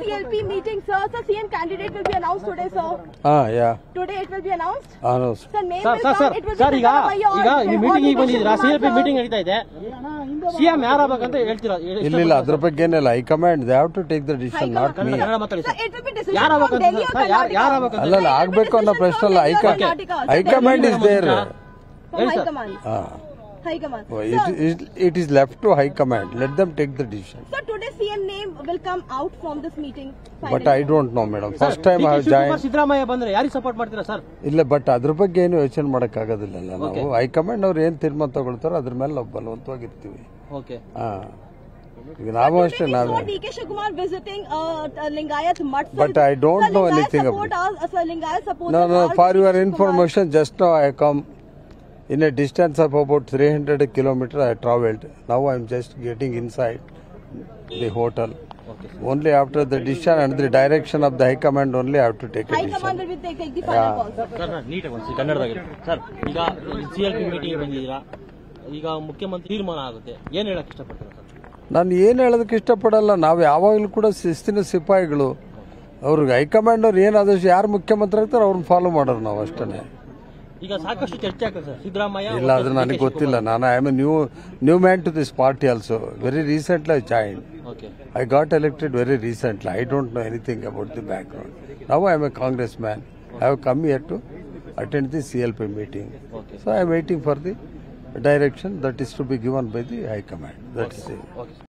CLP meeting, sir. Sir, CM candidate will be announced today, sir. ಹಾ yeah Today it will be announced. ಹಾಂ Sir, name sir will sir come. Sir It will sir be ಈಗ Siddaramaiah or ಈಗ or ನೀವು meeting Nikhil ಬಂದಿದ್ದೀರಾ C L P Kumar, meeting sir. ನಡೀತಾ ಇದೆ CM ಯಾರಾಗಬೇಕಂತ ಹೇಳ್ತೀರಾ ಇಲ್ಲಿಲ್ಲ ಅದ್ರ ಬಗ್ಗೆ ಏನಿಲ್ಲ high command they have to take the decision not me Kannada ಮಾತಾಡಿ Sir, sir it will be decision ಯಾರಾಗಬೇಕಂತ from Delhi or ಸರ್ ಯಾರು Karnataka. ಯಾರಾಗಬೇಕಂತ ಅಲ್ಲಲ್ಲ ಆಗ್ಬೇಕು ಅನ್ನೋ ಪ್ರಶ್ನೆ ಅಲ್ಲ ಹೈಕ high command is there From Yes, sir. High Command. High Command. It it is left to high command let them take the decision Sir, today CM name will come out from this meeting. But I don't know madam first time I join Siddaramaiah ಬಂದ್ರೆ ಯಾರಿಗೆ support ಮಾಡ್ತೀರಾ sir ಇಲ್ಲ but ಅದ್ರ ಬಗ್ಗೆ ಏನು ಯೋಚನೆ ಮಾಡಕ್ ಆಗೋದಿಲ್ಲಲ್ಲ ನಾವು ಹೈಕಮಾಂಡ್ ಅವ್ರು ಏನ್ ತೀರ್ಮಾನ ತಗೊಳ್ತಾರೋ ಅದ್ರ ಮೇಲೆ ನಾವು ಬಲವಂತವಾಗಿರ್ತೀವಿ ಓಕೆ ಹಾ ಈಗ ನಾವು ಅಷ್ಟೇ Today we ನಾವೇ saw DK Shivakumar visiting uh, uh, Lingayat Mutt. sir. But I don't Sir, know Lingayat anything support about us, uh, Sir, Lingayat support No, us, no, all for DK your Shivakumar. information, just now I come in a distance of about 300 kilometers I traveled. Now I am just getting inside the hotel. Only after the decision and the direction of the High Command only I have to take a High Command decision. will take, take the final call. sir. Sir ನೀಟಾಗಿ ಒಂದು ಕನ್ನಡದಾಗ sir ಈಗ C L P meeting ಬಂದಿದ್ದೀರಾ ಈಗ ಮುಖ್ಯಮಂತ್ರಿ ತೀರ್ಮಾನ ಆಗುತ್ತೆ ಏನ್ ಹೇಳಕ್ ಇಷ್ಟಪಡ್ತೀರಾ ಸರ್ ನಾನು ಏನು ಹೇಳೋದಕ್ಕೆ ಇಷ್ಟಪಡಲ್ಲ ನಾವು ಯಾವಾಗಲೂ ಕೂಡ ಶಿಸ್ತಿನ ಸಿಪಾಯಿಗಳು ಅವ್ರಿಗೆ ಹೈಕಮಾಂಡ್ ಅವ್ರು ಏನಾದಷ್ಟು ಯಾರು ಮುಖ್ಯಮಂತ್ರಿ ಆಗ್ತಾರೋ ಅವ್ರನ್ನ ಫಾಲೋ ಮಾಡೋರು ನಾವು ಅಷ್ಟೇ ಈಗ ಸಾಕಷ್ಟು ಚರ್ಚೆ ಆಗ್ತದೆ ಸರ್ ಸಿದ್ದರಾಮಯ್ಯ ಇಲ್ಲ ಅದು ನನಗೆ ಗೊತ್ತಿಲ್ಲ ನಾನು I am new new man to this party also very recently I join okay I got elected very recently. I don't know anything about the background. Now I am a congressman. I have come here to attend the CLP meeting. Okay. So I am waiting for the direction that is to be given by the High Command. That's it. Okay